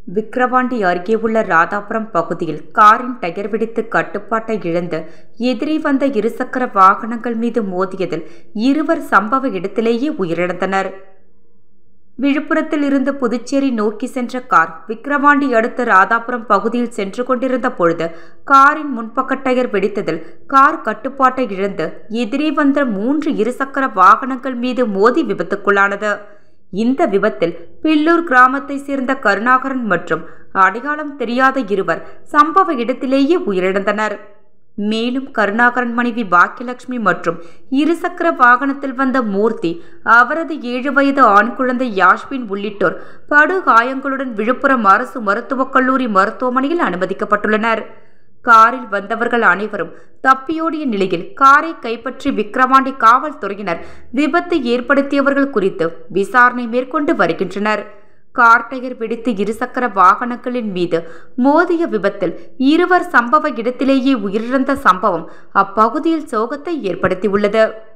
விக்கிரவாண்டி அருகே உள்ள ராதாபுரம் பகுதியில் காரின் டயர் வெடித்து கட்டுப்பாட்டை இழந்து எதிரே வந்த இருசக்கர வாகனங்கள் மீது மோதியதில் இருவர் சம்பவ இடத்திலேயே உயிரிழந்தனர் விழுப்புரத்தில் இருந்து புதுச்சேரி நோக்கி சென்ற கார் விக்கிரவாண்டி அடுத்த ராதாபுரம் பகுதியில் சென்று கொண்டிருந்த பொழுது காரின் முன்பக்க டயர் வெடித்ததில் கார் கட்டுப்பாட்டை இழந்து எதிரே வந்த மூன்று இருசக்கர வாகனங்கள் மீது மோதி விபத்துக்குள்ளானது இந்த விபத்தில் பில்லூர் கிராமத்தை சேர்ந்த கருணாகரன் மற்றும் அடையாளம் தெரியாத இருவர் சம்பவ இடத்திலேயே உயிரிழந்தனர் மேலும் கருணாகரன் மனைவி பாக்கியலட்சுமி மற்றும் இருசக்கர வாகனத்தில் வந்த மூர்த்தி அவரது ஏழு வயது ஆண் குழந்தை யாஷ்வின் உள்ளிட்டோர் படுகாயங்களுடன் விழுப்புரம் அரசு மருத்துவக் கல்லூரி மருத்துவமனையில் அனுமதிக்கப்பட்டுள்ளனர் காரில் வந்தவர்கள் அனைவரும் தப்பியோடிய நிலையில் காரை கைப்பற்றி விக்கிரவாண்டி காவல்துறையினர் விபத்து ஏற்படுத்தியவர்கள் குறித்து விசாரணை மேற்கொண்டு வருகின்றனர் கார் டயர் வெடித்து இருசக்கர வாகனங்களின் மீது மோதிய விபத்தில் இருவர் சம்பவ இடத்திலேயே உயிரிழந்த சம்பவம் அப்பகுதியில் சோகத்தை ஏற்படுத்தியுள்ளது